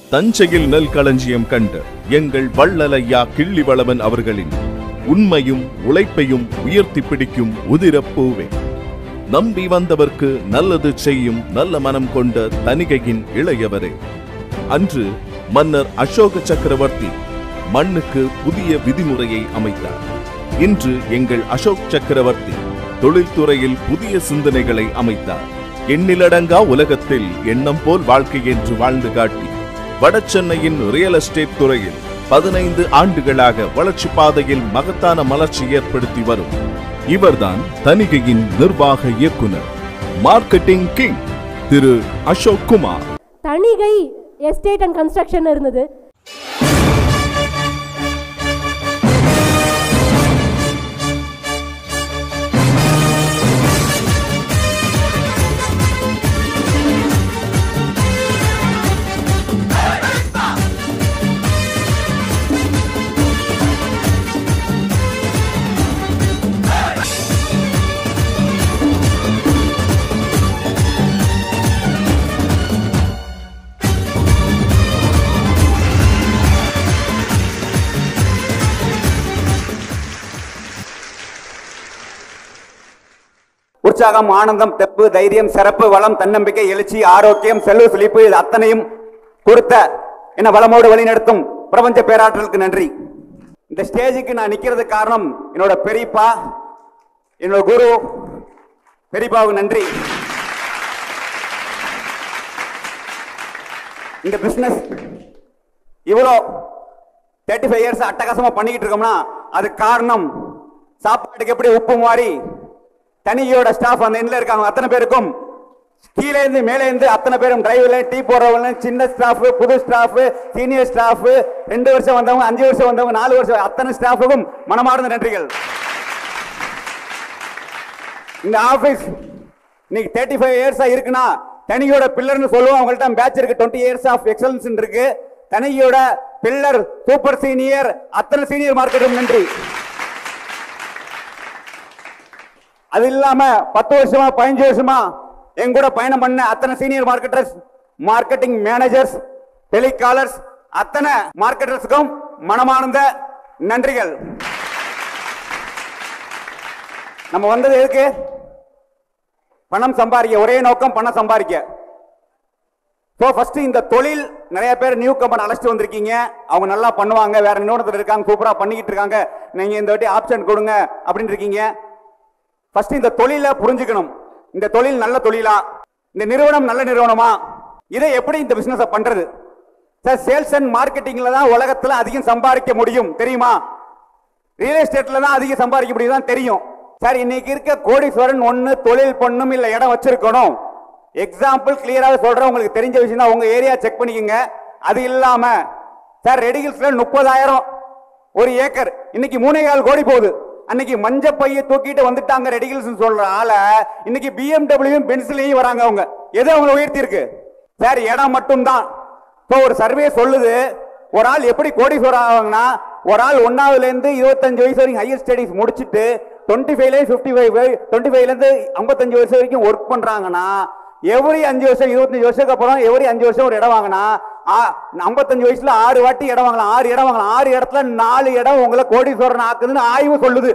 தஞ்சையில் நெல் களஞ்சியம் கண்ட எங்கள் வள்ளலையா கிள்ளிவளவன் அவர்களின் உண்மையும் உழைப்பையும் உயர்த்தி பிடிக்கும் உதிரப்பூவே நம்பி வந்தவர்க்கு நல்லது செய்யும் நல்ல மனம் கொண்ட தனிகையின் இளையவரே அன்று மன்னர் அசோக சக்கரவர்த்தி மண்ணுக்கு புதிய விதிமுறையை அமைத்தார் இன்று எங்கள் அசோக் சக்கரவர்த்தி தொழில்துறையில் புதிய சிந்தனைகளை அமைத்தார் எண்ணிலடங்கா உலகத்தில் எண்ணம் போல் வாழ்க்கை என்று வாழ்ந்து காட்டி வடசென்னையின் ரியல் எஸ்டேட் துறையில் பதினைந்து ஆண்டுகளாக வளர்ச்சி பாதையில் மகத்தான மலர்ச்சி ஏற்படுத்தி வரும் இவர்தான் தனிகையின் நிர்வாக இயக்குனர் மார்க்கெட்டிங் கிங் திரு Ashok Kumar Thanigai estate and construction இருந்தது உற்சாகம் ஆனந்தம் தெப்பு தைரியம் சிறப்பு வளம் தன்னம்பிக்கை எழுச்சி ஆரோக்கியம் செல்வ செழிப்பு இது அத்தனையும் கொடுத்த என்ன வளமோடு வழி நடத்தும் பிரபஞ்ச பேராற்றலுக்கு நன்றி இந்த ஸ்டேஜுக்கு நான் நிக்கிறதுக்கு காரணம் என்னோட பெரியப்பா என்னோட குரு பெரியப்பாவுக்கு நன்றி இந்த பிசினஸ் இவ்வளோ தேர்ட்டி ஃபைவ் இயர்ஸ் அட்டகாசமா பண்ணிக்கிட்டு இருக்கோம்னா அது காரணம் சாப்பாட்டுக்கு எப்படி உப்பு மாறி தனியோட ஸ்டாஃப் அந்த எண்ணில் இருக்காங்க அத்தனை பேருக்கும் கீழே இருந்து மேலே இருந்து அத்தனை பேரும் டிரைவர்ல டீ போடுறவங்க சின்ன ஸ்டாஃப் புது ஸ்டாஃப் சீனியர் ஸ்டாஃப் ரெண்டு வருஷம் வந்தவங்க அஞ்சு வருஷம் வந்தவங்க நாலு வருஷம் அத்தனை ஸ்டாஃபுக்கும் மனமார்ந்த நன்றிகள் இந்த ஆபீஸ் இன்னைக்கு தேர்ட்டி ஃபைவ் இயர்ஸா இருக்குன்னா தனியோட பில்லர்னு சொல்லுவோம் அவங்கள்ட்ட பேட்ச் இருக்கு டுவெண்ட்டி இயர்ஸ் ஆஃப் எக்ஸலன்ஸ் இருக்கு தனியோட பில்லர் சூப்பர் சீனியர் அத்தனை சீனியர் மார்க்கெட்டும் நன்றி அது இல்லாம பத்து வருஷமா பதினஞ்சு வருஷமா என் கூட பயணம் பண்ண அத்தனை senior marketers marketing managers telecallers அத்தனை மார்க்கெட்டர்ஸுக்கும் மனமார்ந்த நன்றிகள் நம்ம வந்தது எதுக்கு பணம் சம்பாதிக்க ஒரே நோக்கம் பணம் சம்பாதிக்க ஸோ ஃபர்ஸ்ட் இந்த தொழில் நிறைய பேர் நியூ கம்பெனி அழைச்சிட்டு வந்திருக்கீங்க அவங்க நல்லா பண்ணுவாங்க வேற நிறுவனத்தில் இருக்காங்க சூப்பரா பண்ணிக்கிட்டு இருக்காங்க நீங்க இந்த வாட்டி ஆப்ஷன் கொடுங்க அப்படின்னு இருக்கீங்க ஃபர்ஸ்ட் இந்த தொழிலை புரிஞ்சுக்கணும் இந்த தொழில் நல்ல தொழிலா இந்த நிறுவனம் நல்ல நிறுவனமா இதை எப்படி இந்த பிசினஸ் பண்றது சார் சேல்ஸ் அண்ட் மார்க்கெட்டிங்ல தான் உலகத்துல அதிகம் சம்பாதிக்க முடியும் தெரியுமா ரியல் எஸ்டேட்ல தான் அதிகம் சம்பாதிக்க முடியும் தான் தெரியும் சார் இன்னைக்கு இருக்க கோடீஸ்வரன் ஒண்ணு தொழில் பண்ணும் இல்ல இடம் வச்சிருக்கணும் எக்ஸாம்பிள் கிளியராக சொல்றேன் உங்களுக்கு தெரிஞ்ச விஷயம் தான் உங்க ஏரியா செக் பண்ணிக்கோங்க அது இல்லாம சார் ரெடிகில்ஸ்ல முப்பதாயிரம் ஒரு ஏக்கர் இன்னைக்கு மூணே கால் கோடி போகுது அன்னைக்கு மஞ்ச பைய தூக்கிட்டு வந்துட்டாங்க ரெடிகில்ஸ் சொல்ற ஆள இன்னைக்கு பிஎம்டபிள்யூ பென்சிலையும் வராங்க அவங்க எது அவங்களை உயர்த்தி இருக்கு சார் இடம் மட்டும்தான் இப்போ ஒரு சர்வே சொல்லுது ஒரு ஆள் எப்படி கோடீஸ்வரர் ஆவாங்கன்னா ஒரு ஆள் ஒன்னாவதுல இருந்து இருபத்தஞ்சு வயசு வரைக்கும் ஹையர் ஸ்டடிஸ் முடிச்சுட்டு டுவெண்ட்டி ஃபைவ்ல ஃபிஃப்டி ஃபைவ் டுவெண்ட்டி ஃபைவ்ல இருந்து ஐம்பத்தஞ்சு வருஷம் வரைக்கும் ஒர்க் பண்றாங்கன்னா எவரி அஞ்சு வருஷம் இருபத்தஞ்சு வருஷத்துக்கு அப்புறம் எவரி அஞ்சு வருஷம் ஒரு இடம் வாங்கினா ஐம்பத்தஞ்சு வயசுல ஆறு வாட்டி இடம் வாங்கலாம் ஆறு இடம் வாங்கலாம் ஆறு இடத்துல நாலு இடம் உங்களை கோடீஸ்வரன் ஆக்குதுன்னு ஆய்வு சொல்லுது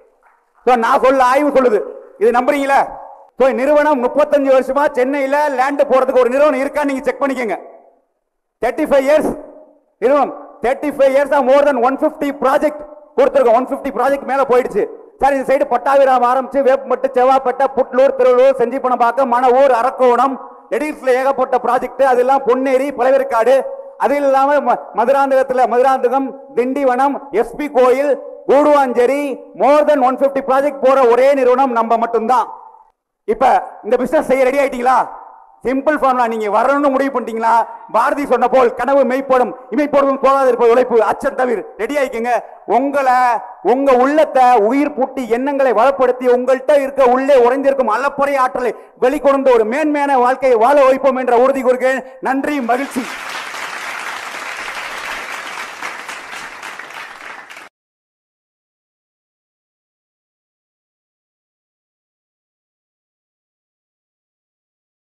So, நான் சொல்ல ஆய்வு சொல்லுது இது நம்புறீங்களா ஸோ நிறுவனம் முப்பத்தஞ்சு வருஷமா சென்னையில லேண்ட் போறதுக்கு ஒரு நிறுவனம் இருக்கா நீங்க செக் பண்ணிக்கோங்க தேர்ட்டி ஃபைவ் இயர்ஸ் நிறுவனம் thirty five years more then one fifty project கொடுத்துருக்கோம் ஒன் ஃபிஃப்டி ப்ராஜெக்ட் மேல போயிடுச்சு சார் இந்த சைடு பட்டாபிராம் ஆரம்பிச்சு வேப்பமட்டு செவ்வாப்பேட்டை புட்லூர் திருவள்ளூர் செஞ்சிப்பணம்பாக்கம் மணவூர் அரக்கோணம் எடில்ஸ்ல ஏகப்பட்ட ப்ராஜெக்ட் அதெல்லாம் பொன்னேரி பழவேற்காடு அது இல்லாம ம- மதுராந்தகத்துல Madurantakam Tindivanam SP Koil Guduvanchery more then one fifty project போற ஒரே நிறுவனம் நம்ம மட்டும்தான் இப்ப இந்த பிசினஸ் செய்ய ரெடி ஆயிட்டீங்களா சிம்பிள் ஃபார்முலா நீங்க வரணும்னு முடிவு பண்ணிட்டீங்களா பாரதி சொன்ன போல் கனவு மெய்ப்படும் இமைப்படும் போகாது இருப்பது உழைப்பு அச்சம் தவிர ரெடி ஆயிக்கங்க உங்களை உங்க உள்ளத்தை உயிர் பூட்டி எண்ணங்களை வளப்படுத்தி உங்கள்கிட்ட இருக்க உள்ளே உறைந்திருக்கும் அளப்பறை ஆற்றலை வெளிக்கொண்டு ஒரு மேன்மையான வாழ்க்கையை வாழ வைப்போம் என்ற உறுதி கூறுகிறேன் நன்றி மகிழ்ச்சி